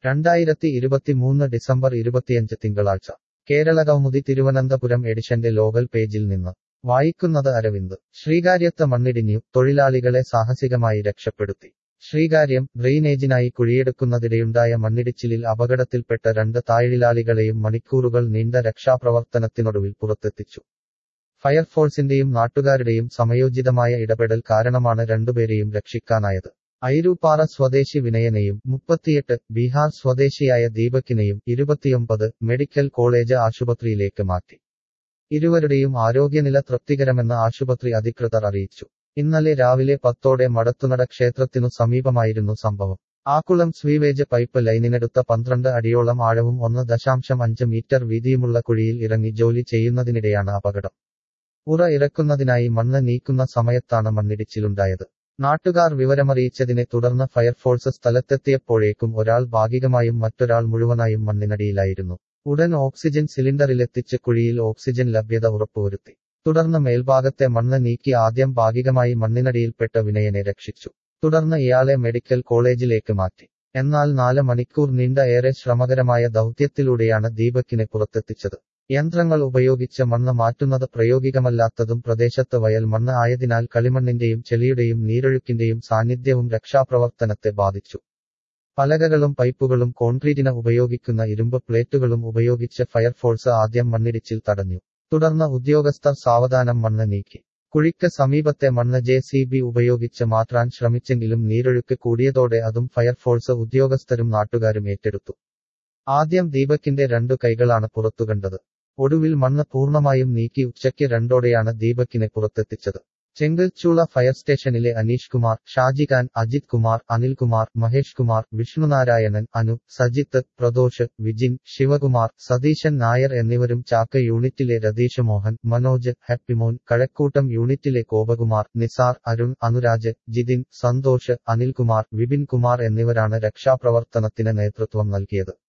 രണ്ടായിരത്തി ഇരുപത്തിമൂന്ന് ഡിസംബർ ഇരുപത്തിയഞ്ച് തിങ്കളാഴ്ച കേരള കൗമുദി തിരുവനന്തപുരം എഡിഷന്റെ ലോകൽ പേജിൽ നിന്ന് വായിക്കുന്നത് അരവിന്ദ് ശ്രീകാര്യത്ത് മണ്ണിടിഞ്ഞു തൊഴിലാളികളെ സാഹസികമായി രക്ഷപ്പെടുത്തി ശ്രീകാര്യം ഡ്രെയിനേജിനായി കുഴിയെടുക്കുന്നതിടെയുണ്ടായ മണ്ണിടിച്ചിലിൽ അപകടത്തിൽപ്പെട്ട രണ്ട് താഴിലാളികളെയും മണിക്കൂറുകൾ നീണ്ട രക്ഷാപ്രവർത്തനത്തിനൊടുവിൽ പുറത്തെത്തിച്ചു ഫയർഫോഴ്സിന്റെയും നാട്ടുകാരുടെയും സമയോചിതമായ ഇടപെടൽ കാരണമാണ് രണ്ടുപേരെയും രക്ഷിക്കാനായത് ഐരൂപ്പാറ സ്വദേശി വിനയനെയും മുപ്പത്തിയെട്ട് ബീഹാർ സ്വദേശിയായ ദീപക്കിനെയും ഇരുപത്തിയൊമ്പത് മെഡിക്കൽ കോളേജ് ആശുപത്രിയിലേക്ക് മാറ്റി ഇരുവരുടെയും ആരോഗ്യനില തൃപ്തികരമെന്ന് ആശുപത്രി അധികൃതർ അറിയിച്ചു ഇന്നലെ രാവിലെ പത്തോടെ മടത്തുനട ക്ഷേത്രത്തിനു സമീപമായിരുന്നു സംഭവം ആക്കുളം സ്വീവേജ് പൈപ്പ് ലൈനിനടുത്ത പന്ത്രണ്ട് അടിയോളം ആഴവും ഒന്ന് ദശാംശം അഞ്ച് മീറ്റർ വീതിയുമുള്ള കുഴിയിൽ ഇറങ്ങി ജോലി ചെയ്യുന്നതിനിടെയാണ് അപകടം ഉറ ഇറക്കുന്നതിനായി മണ്ണ് നീക്കുന്ന സമയത്താണ് മണ്ണിടിച്ചിലുണ്ടായത് നാട്ടുകാർ വിവരമറിയിച്ചതിനെ തുടർന്ന് ഫയർഫോഴ്സ് സ്ഥലത്തെത്തിയപ്പോഴേക്കും ഒരാൾ ഭാഗികമായും മറ്റൊരാൾ മുഴുവനായും മണ്ണിനടിയിലായിരുന്നു ഉടൻ ഓക്സിജൻ സിലിണ്ടറിലെത്തിച്ച് കുഴിയിൽ ഓക്സിജൻ ലഭ്യത ഉറപ്പുവരുത്തി തുടർന്ന് മേൽഭാഗത്തെ മണ്ണ് നീക്കി ആദ്യം ഭാഗികമായി മണ്ണിനടിയിൽപ്പെട്ട വിനയനെ രക്ഷിച്ചു തുടർന്ന് ഇയാളെ മെഡിക്കൽ കോളേജിലേക്ക് മാറ്റി എന്നാൽ നാല് മണിക്കൂർ നീണ്ട ഏറെ ശ്രമകരമായ ദൗത്യത്തിലൂടെയാണ് ദീപക്കിനെ പുറത്തെത്തിച്ചത് യന്ത്രങ്ങൾ ഉപയോഗിച്ച് മണ്ണ് മാറ്റുന്നത് പ്രയോഗികമല്ലാത്തതും പ്രദേശത്ത് വയൽ മണ്ണ് ആയതിനാൽ കളിമണ്ണിന്റെയും ചെളിയുടെയും നീരൊഴുക്കിന്റെയും സാന്നിധ്യവും രക്ഷാപ്രവർത്തനത്തെ ബാധിച്ചു പലകകളും പൈപ്പുകളും കോൺക്രീറ്റിന് ഉപയോഗിക്കുന്ന ഇരുമ്പ് പ്ലേറ്റുകളും ഉപയോഗിച്ച് ഫയർഫോഴ്സ് ആദ്യം മണ്ണിടിച്ചിൽ തടഞ്ഞു തുടർന്ന് ഉദ്യോഗസ്ഥർ സാവധാനം മണ്ണ് നീക്കി കുഴിക്ക് സമീപത്തെ മണ്ണ് ജെ സി ബി ഉപയോഗിച്ച് മാറ്റാൻ ശ്രമിച്ചെങ്കിലും നീരൊഴുക്ക് കൂടിയതോടെ അതും ഫയർഫോഴ്സ് ഉദ്യോഗസ്ഥരും നാട്ടുകാരും ഏറ്റെടുത്തു ആദ്യം ദീപക്കിന്റെ രണ്ടു കൈകളാണ് പുറത്തുകണ്ടത് ഒടുവിൽ മണ്ണ് പൂർണ്ണമായും നീക്കി ഉച്ചയ്ക്ക് രണ്ടോടെയാണ് ദീപക്കിനെ പുറത്തെത്തിച്ചത് ചെങ്കൽച്ചൂള ഫയർ സ്റ്റേഷനിലെ അനീഷ് കുമാർ ഷാജിഖാൻ അജിത് കുമാർ അനിൽകുമാർ മഹേഷ് കുമാർ വിഷ്ണുനാരായണൻ അനു സജിത്ത് പ്രദോഷ് വിജിൻ ശിവകുമാർ സതീശൻ നായർ എന്നിവരും ചാക്ക യൂണിറ്റിലെ രതീഷ് മോഹൻ മനോജ് ഹാപ്പിമോൻ കഴക്കൂട്ടം യൂണിറ്റിലെ കോപകുമാർ നിസാർ അരുൺ അനുരാജ് ജിതിൻ സന്തോഷ് അനിൽകുമാർ വിപിൻ കുമാർ എന്നിവരാണ് രക്ഷാപ്രവർത്തനത്തിന് നേതൃത്വം നൽകിയത്